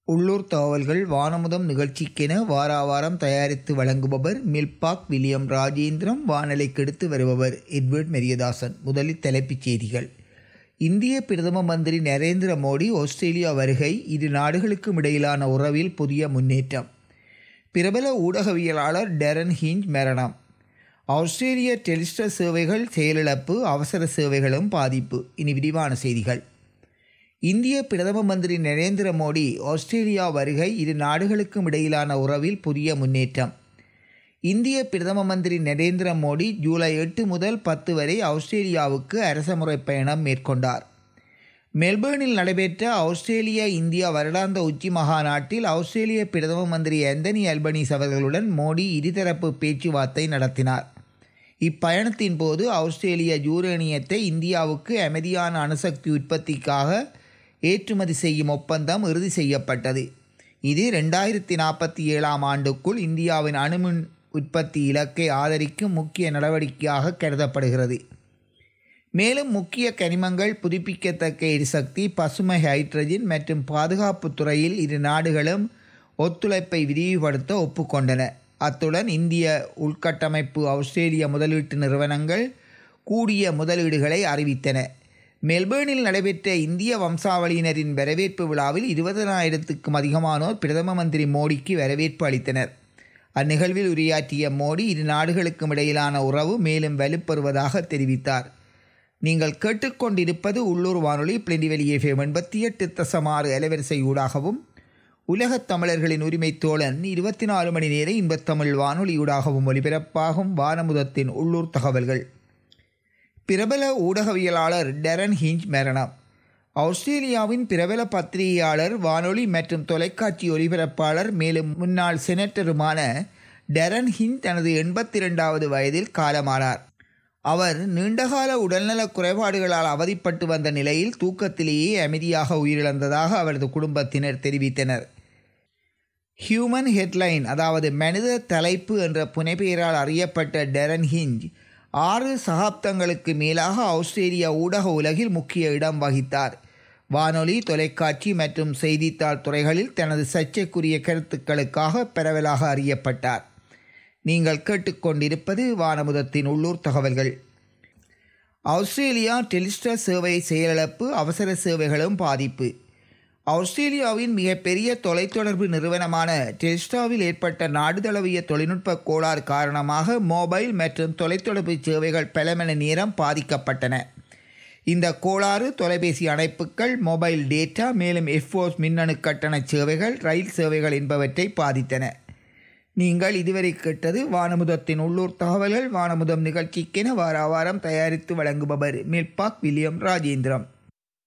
உள்ளூர் தகவல்கள் வானமுதம் நிகழ்ச்சிக்கென வாராவாரம் தயாரித்து வழங்குபவர் மில்பாக் வில்லியம் ராஜேந்திரம் வானொலிக்கு எடுத்து வருபவர் எட்வர்ட் மெரியதாசன் முதலில் தலைப்புச் செய்திகள் இந்திய பிரதம மந்திரி நரேந்திர மோடி ஆஸ்திரேலியா வருகை இரு நாடுகளுக்கும் இடையிலான உறவில் புதிய முன்னேற்றம் பிரபல ஊடகவியலாளர் டெரன் ஹிஞ்ச் மரணம் ஆஸ்திரேலிய டெலிஸ்டர் சேவைகள் செயலிழப்பு அவசர சேவைகளும் பாதிப்பு இனி விரிவான செய்திகள் இந்திய பிரதம மந்திரி நரேந்திர மோடி ஆஸ்திரேலியா வருகை இரு நாடுகளுக்கும் இடையிலான உறவில் புதிய முன்னேற்றம் இந்திய பிரதம மந்திரி நரேந்திர மோடி ஜூலை எட்டு முதல் பத்து வரை ஆஸ்திரேலியாவுக்கு அரசமுறை பயணம் மேற்கொண்டார் மெல்பேர்னில் நடைபெற்ற ஆஸ்திரேலிய இந்தியா வருடாந்த உச்சி மகாநாட்டில் ஆஸ்திரேலிய பிரதம மந்திரி ஆந்தனி அல்பனீஸ் அவர்களுடன் மோடி இருதரப்பு பேச்சுவார்த்தை நடத்தினார் இப்பயணத்தின் போது ஆஸ்திரேலிய யூரேனியத்தை இந்தியாவுக்கு அமைதியான அணுசக்தி உற்பத்திக்காக ஏற்றுமதி செய்யும் ஒப்பந்தம் இறுதி செய்யப்பட்டது இது ரெண்டாயிரத்தி நாற்பத்தி ஏழாம் ஆண்டுக்குள் இந்தியாவின் அணுமின் உற்பத்தி இலக்கை ஆதரிக்கும் முக்கிய நடவடிக்கையாக கருதப்படுகிறது மேலும் முக்கிய கனிமங்கள் புதுப்பிக்கத்தக்க எரிசக்தி பசுமை ஹைட்ரஜன் மற்றும் பாதுகாப்பு துறையில் இரு நாடுகளும் ஒத்துழைப்பை விரிவுபடுத்த ஒப்புக்கொண்டன அத்துடன் இந்திய உள்கட்டமைப்பு ஆஸ்திரேலிய முதலீட்டு நிறுவனங்கள் கூடிய முதலீடுகளை அறிவித்தன மெல்பேர்னில் நடைபெற்ற இந்திய வம்சாவளியினரின் வரவேற்பு விழாவில் இருபதனாயிரத்துக்கும் அதிகமானோர் பிரதம மந்திரி மோடிக்கு வரவேற்பு அளித்தனர் அந்நிகழ்வில் உரையாற்றிய மோடி இரு நாடுகளுக்கும் இடையிலான உறவு மேலும் வலுப்பெறுவதாக தெரிவித்தார் நீங்கள் கேட்டுக்கொண்டிருப்பது உள்ளூர் வானொலி பிளண்டிவெளி எஃப்எம் எண்பத்தி எட்டு தசமாறு அலைவரிசை ஊடாகவும் உலகத் தமிழர்களின் உரிமை தோழன் இருபத்தி நாலு மணி நேர இன்பத்தமிழ் வானொலியூடாகவும் ஒலிபரப்பாகும் வானமுதத்தின் உள்ளூர் தகவல்கள் பிரபல ஊடகவியலாளர் டெரன் ஹிஞ்ச் மரணம் ஆஸ்திரேலியாவின் பிரபல பத்திரிகையாளர் வானொலி மற்றும் தொலைக்காட்சி ஒலிபரப்பாளர் மேலும் முன்னாள் செனட்டருமான டெரன் ஹிஞ்ச் தனது எண்பத்தி இரண்டாவது வயதில் காலமானார் அவர் நீண்டகால உடல்நலக் குறைபாடுகளால் அவதிப்பட்டு வந்த நிலையில் தூக்கத்திலேயே அமைதியாக உயிரிழந்ததாக அவரது குடும்பத்தினர் தெரிவித்தனர் ஹியூமன் ஹெட்லைன் அதாவது மனித தலைப்பு என்ற புனைப்பெயரால் அறியப்பட்ட டெரன் ஹிஞ்ச் ஆறு சகாப்தங்களுக்கு மேலாக ஆஸ்திரேலிய ஊடக உலகில் முக்கிய இடம் வகித்தார் வானொலி தொலைக்காட்சி மற்றும் செய்தித்தாள் துறைகளில் தனது சர்ச்சைக்குரிய கருத்துக்களுக்காக பரவலாக அறியப்பட்டார் நீங்கள் கேட்டுக்கொண்டிருப்பது வானமுதத்தின் உள்ளூர் தகவல்கள் ஆஸ்திரேலியா டெலிஸ்டர் சேவை செயலிழப்பு அவசர சேவைகளும் பாதிப்பு ஆஸ்திரேலியாவின் மிகப்பெரிய தொலைத்தொடர்பு நிறுவனமான டெல்ஸ்டாவில் ஏற்பட்ட நாடு தழுவிய தொழில்நுட்ப கோளாறு காரணமாக மொபைல் மற்றும் தொலைத்தொடர்பு சேவைகள் பல மணி நேரம் பாதிக்கப்பட்டன இந்த கோளாறு தொலைபேசி அணைப்புகள் மொபைல் டேட்டா மேலும் எஃப்ஓஸ் மின்னணு கட்டண சேவைகள் ரயில் சேவைகள் என்பவற்றை பாதித்தன நீங்கள் இதுவரை கேட்டது வானமுதத்தின் உள்ளூர் தகவல்கள் வானமுதம் நிகழ்ச்சிக்கென வார வாரம் தயாரித்து வழங்குபவர் மில்பாக் வில்லியம் ராஜேந்திரம்